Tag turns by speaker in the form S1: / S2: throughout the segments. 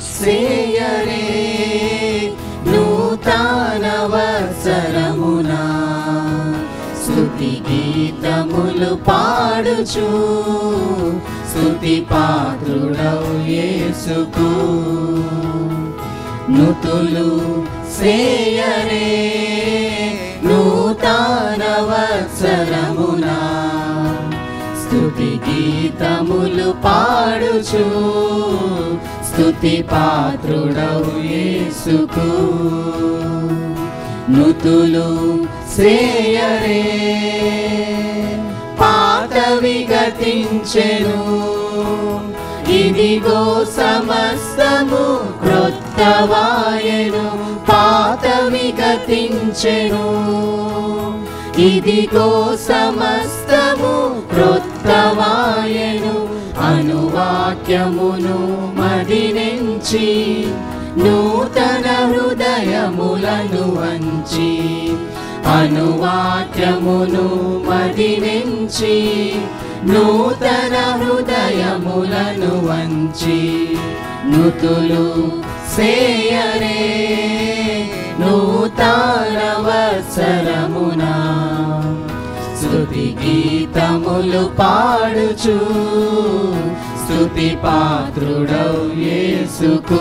S1: శ్రేయరే నూతన వత్సరమునా స్తుతి గీతములు పాడుచు స్తుతి పాత్రుడవు యేసుకు నుతులు శ్రేయరే నూతన వత్సరమునా స్తుతి గీతములు పాడుచు స్తుతి పాత్రుడవు యేసుకు నుతులు శ్రేయరే పాతవి గతించెను ఇదిగో సమస్తము క్రొత్తవాయను పాతవి గతించెను ఇదిగో సమస్తము క్రొత్తవాయను అనువాక్యమును మదినెంచి నూతన హృదయములను వంచి అనువాక్యమును మదినెంచి నూతన హృదయములను వంచి నుతులు సేయరే నూతన వత్సరమునా స్తుతి గీతములు పాడుచు స్తుతి పాత్రుడవు యేసుకు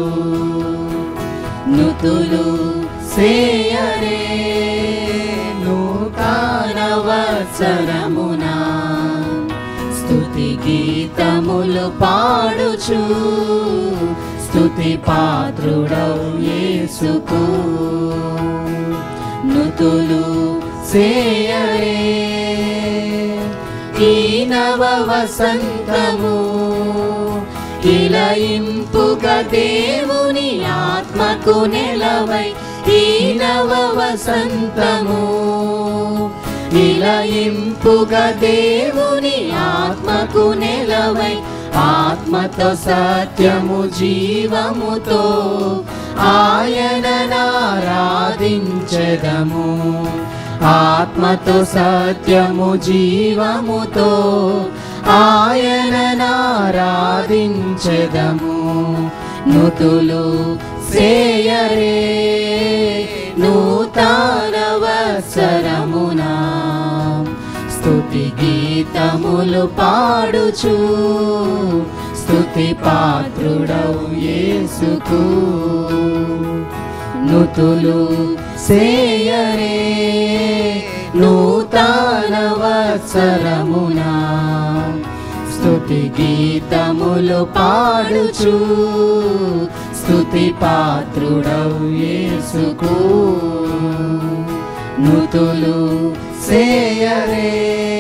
S1: నుతులు సేయరే నూతన వత్సరమునా స్తుతి గీతములు పాడుచు స్తుతి పాత్రుడవు యేసుకు నుతులు సేయరే ఈ నవ వసంతము ఇలయింపుగా దేవుని ఆత్మకు నెలవై ఈ నవ వసంతము ఇలయింపుగా దేవుని ఆత్మకు నెలవై ఆత్మతో సత్యము జీవముతో ఆయన ఆరాధించదము ఆత్మతో సత్యము జీవముతో ఆయన ఆరాధించదము నుతులు సేయరే నూతన వత్సరమునా స్తుతి గీతములు పాడుచు స్తుతి పాత్రుడవు యేసుకు నుతులు సేయరే నూతన వత్సరమునా స్తుతి గీతములు పాడుచు స్తుతి పాత్రుడవు యేసుకు నుతులు సేయరే